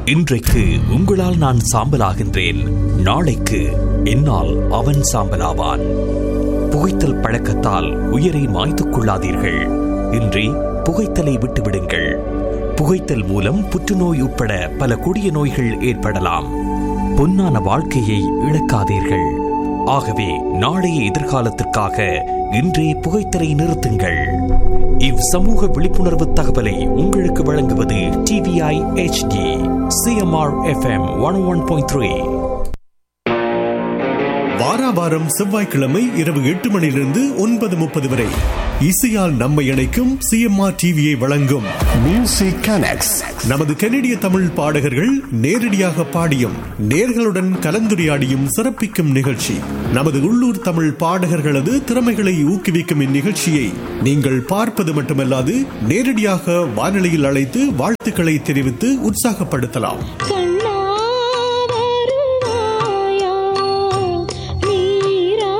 இன்றைக்கு உங்களால் நான் சாம்பலாகின்றேன் நாளைக்கு என்னால் அவன் சாம்பலாவான் புகைத்தல் பழக்கத்தால் உயிரை மாய்த்துக் கொள்ளாதீர்கள் இன்றி புகைத்தலை விட்டுவிடுங்கள் புகைத்தல் மூலம் புற்றுநோய் உட்பட பல கொடிய நோய்கள் ஏற்படலாம் பொன்னான வாழ்க்கையை இழக்காதீர்கள் ஆகவே நாளைய எதிர்காலத்திற்காக இன்றே புகைத்தலை நிறுத்துங்கள் இவ் சமூக விழிப்புணர்வு தகவலை உங்களுக்கு வழங்குவது TVI HD CMR FM one one point three வாராவாரம் செவ்வாய்க்கிழமை இரவு எட்டு மணியிலிருந்து ஒன்பது முப்பது வரை இசையால் நம்மை இணைக்கும் சிஎம்ஆர் டிவியை வழங்கும் Music Connects. நமது கனடிய தமிழ் பாடகர்கள் நேரடியாக பாடியும் நேர்களுடன் கலந்துரையாடியும் சிறப்பிக்கும் நிகழ்ச்சி நமது உள்ளூர் தமிழ் பாடகர்களது திறமைகளை ஊக்குவிக்கும் இந்நிகழ்ச்சியை நீங்கள் பார்ப்பது மட்டுமல்லாது நேரடியாக வானொலியில் அழைத்து வாழ்த்துக்களை தெரிவித்து உற்சாகப்படுத்தலாம் கண்ணா வருவாயா நீரா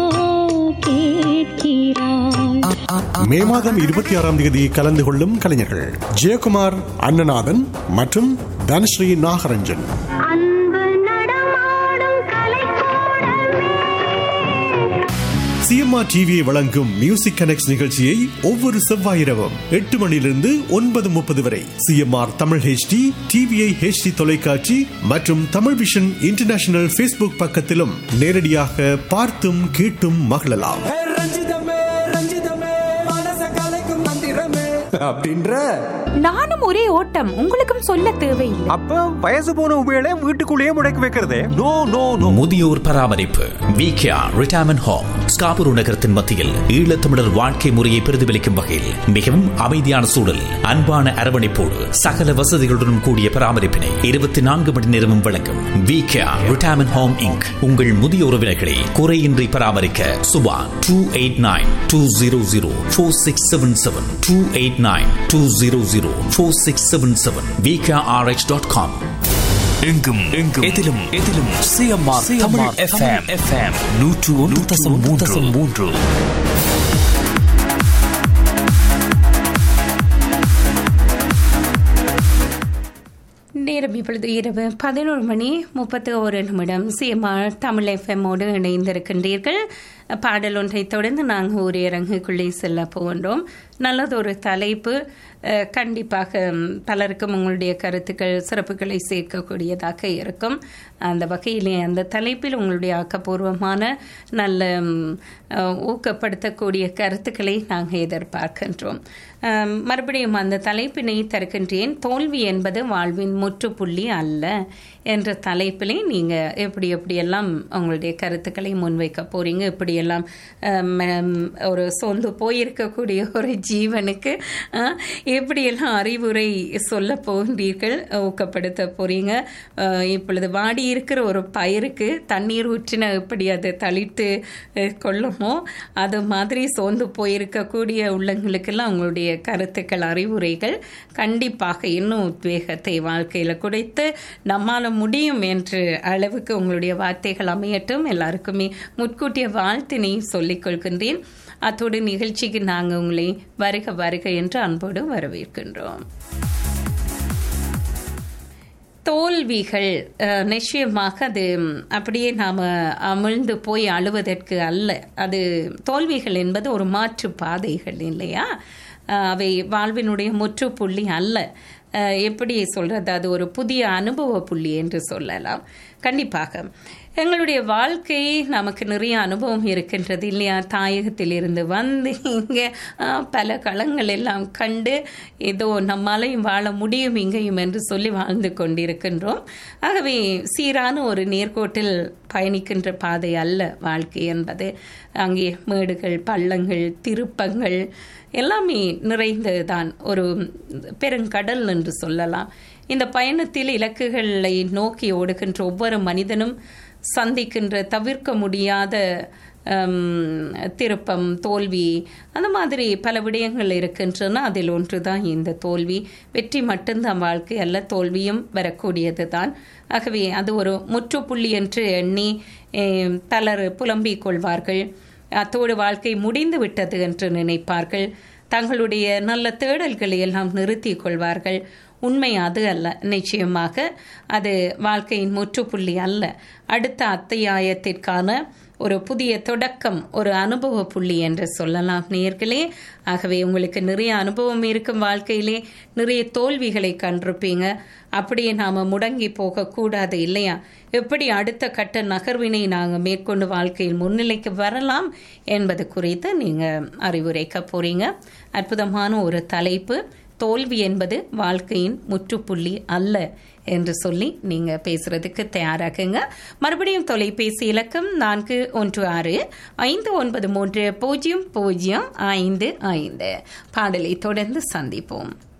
கேட்கிறாய் மே மாதம் இருபத்தி ஆறாம் தேதி கலந்து கொள்ளும் கலைஞர்கள் ஜெயக்குமார் அண்ணநாதன் மற்றும் தனஸ்ரீ நாகரஞ்சன் அன்பு நடமாடும் கலைக்கூடமே சிஎம்ஆர் டிவியை வழங்கும் மியூசிக் கனெக்ட் நிகழ்ச்சியை ஒவ்வொரு செவ்வாய் இரவும் எட்டு மணியிலிருந்து ஒன்பது முப்பது வரை CMR Tamil HD TVI HD தொலைக்காட்சி மற்றும் தமிழ் விஷன் இன்டர்நேஷனல் ஃபேஸ்புக் பக்கத்திலும் நேரடியாக பார்த்தும் கேட்டும் மகிழலாம் ஏ ரஞ்சிதமே ரஞ்சிதமே மனச கலைக்கும் மந்திரமே அப்படின்ற நானும் ஒரே ஓட்டம் உங்களுக்கும் சொல்ல தேவையில்லை அப்ப வயசு போன உபயோக வீட்டுக்குள்ளேயே முடக்கி வைக்கிறதே நோ நோ நோ முதியோர் பராமரிப்பு விகேஆ ரிட்டையர்மெண்ட் ஹோம் ஸ்காபுரு நகரத்தின் மத்தியில் ஈழத்தமிழர் வாழ்க்கை முறையை பிரதிபலிக்கும் வகையில் மிகவும் அமைதியான சூழல் அன்பான அரவணைப்போடு சகல வசதிகளுடன் கூடிய பராமரிப்பினை இருபத்தி நான்கு மணி நேரமும் வழங்கும் விகேஆ ரிட்டையர்மெண்ட் ஹோம் இங்க் உங்கள் முதிய உறவினர்களை குறையின்றி பராமரிக்க Subha two eight nine two zero zero four six seven seven two eight nine two zero zero four six seven seven VKRH dot com எங்கும் எங்கும் எதிலும் எதிலும் சிஎம்ஆர் தமிழ் எஃப்எம் எஃப்எம் நூற்று ஒன்று தசம் மூன்று தசம் மூன்று நேரம் இப்பொழுது இரவு பதினோரு மணி முப்பத்து ஒரு நிமிடம் சிஎம்ஆர் தமிழ் எஃப்எம்மோடு இணைந்திருக்கின்றீர்கள் பாடல் ஒன்றை தொடர்ந்து நாங்கள் ஒரு இறங்குக்குள்ளே செல்ல போகின்றோம் நல்லதொரு தலைப்பு அஹ், கண்டிப்பாக ம், பலருக்கும் உங்களுடைய கருத்துக்கள் சிறப்புகளை சேர்க்கக்கூடியதாக இருக்கும் அந்த வகையிலே அந்த தலைப்பில் உங்களுடைய ஆக்கப்பூர்வமான நல்ல ம், அஹ், ஊக்கப்படுத்தக்கூடிய கருத்துக்களை நாங்கள் எதிர்பார்க்கின்றோம் அஹ், மறுபடியும் அந்த தலைப்பினை தருகின்றேன் தோல்வி என்பது வாழ்வின் முற்றுப்புள்ளி அல்ல என்ற தலைப்பிலே நீங்கள் எப்படி எப்படியெல்லாம் உங்களுடைய கருத்துக்களை முன்வைக்க போறீங்க இப்படியெல்லாம் அஹ், ம- ஒரு சொந்து போயிருக்கக்கூடிய ஒரு ஜீவனுக்கு அஹ், எப்படியெல்லாம் அறிவுரை சொல்ல போகின்றீர்கள் ஊக்கப்படுத்த போறீங்க அஹ், இப்பொழுது வாடி இருக்கிற ஒரு பயிருக்கு தண்ணீர் ஊற்றின எப்படி அது தளித்து அஹ், கொள்ளுமோ அது மாதிரி சோர்ந்து போயிருக்கக்கூடிய உள்ளங்களுக்கெல்லாம் உங்களுடைய கருத்துக்கள் அறிவுரைகள் கண்டிப்பாக இன்னும் உத்வேகத்தை வாழ்க்கையில் குடைத்து நம்மால முடியும் என்ற அளவுக்கு உங்களுடைய வார்த்தைகள் அமையட்டும் எல்லாருக்குமே முன்கூட்டிய வாழ்த்தினை சொல்லிக் கொள்கின்றேன் அத்தோடு நிகழ்ச்சிக்கு நாங்கள் உங்களை வருக வருக என்று அன்போடு வரவேற்கின்றோம் தோல்விகள் அஹ், நிச்சயமாக அது ம், அப்படியே நாம் அமிழ்ந்து போய் அழுவதற்கு அல்ல அது தோல்விகள் என்பது ஒரு மாற்று பாதைகள் இல்லையா அஹ், அவை வாழ்வினுடைய முற்றுப்புள்ளி அல்ல அஹ், எப்படி சொல்றது அது ஒரு புதிய அனுபவ புள்ளி என்று சொல்லலாம் கண்டிப்பாக எங்களுடைய வாழ்க்கை நமக்கு நிறைய அனுபவம் இருக்கின்றது இல்லையா தாயகத்தில் இருந்து வந்து இங்கே பல களங்கள் எல்லாம் கண்டு ஏதோ நம்மாலையும் வாழ முடியும் இங்கேயும் என்று சொல்லி வாழ்ந்து கொண்டிருக்கின்றோம் ஆகவே சீரான ஒரு நேர்கோட்டில் பயணிக்கின்ற பாதை அல்ல வாழ்க்கை என்பது அங்கே மேடுகள் பள்ளங்கள் திருப்பங்கள் எல்லாமே நிறைந்ததுதான் ஒரு பெருங்கடல் என்று சொல்லலாம் இந்த பயணத்தில் இலக்குகளை நோக்கி ஓடுகின்ற ஒவ்வொரு மனிதனும் சந்திக்கின்ற தவிர்க்க முடியாத ஹம், திருப்பம் தோல்வி அந்த மாதிரி பல விடயங்கள் இருக்கின்றன அதில் ஒன்று தான் இந்த தோல்வி வெற்றி மட்டும்தான் வாழ்க்கை அல்ல தோல்வியும் வரக்கூடியது தான் ஆகவே அது ஒரு முற்றுப்புள்ளி என்று எண்ணி eh, பலர் புலம்பிக் கொள்வார்கள் அத்தோடு வாழ்க்கை முடிந்து விட்டது என்று நினைப்பார்கள் தங்களுடைய நல்ல தேடல்களை எல்லாம் நிறுத்திக் கொள்வார்கள் உண்மை அது அல்ல நிச்சயமாக அது வாழ்க்கையின் முற்றுப்புள்ளி அல்ல அடுத்த அத்தியாயத்திற்கான ஒரு புதிய தொடக்கம் ஒரு அனுபவ புள்ளி என்று சொல்லலாம் நேர்களே ஆகவே உங்களுக்கு நிறைய அனுபவம் இருக்கும் வாழ்க்கையிலே நிறைய தோல்விகளை கண்டிருப்பீங்க அப்படியே நாம முடங்கி போகக்கூடாது இல்லையா எப்படி அடுத்த கட்ட நகர்வினை நாங்கள் மேற்கொண்டு வாழ்க்கையில் முன்னிலைக்கு வரலாம் என்பது குறித்து நீங்கள் அறிவுரைக்க போறீங்க அற்புதமான ஒரு தலைப்பு தோல்வி என்பது வாழ்க்கையின் முற்றுப்புள்ளி அல்ல என்று சொல்லி நீங்க பேசுறதுக்கு தயாராகுங்க மறுபடியும் தொலைபேசி இலக்கம் நான்கு ஒன்று ஆறு ஐந்து ஒன்பது மூன்று பூஜ்ஜியம் பூஜ்ஜியம் ஐந்து ஐந்து பாடலை தொடர்ந்து சந்திப்போம்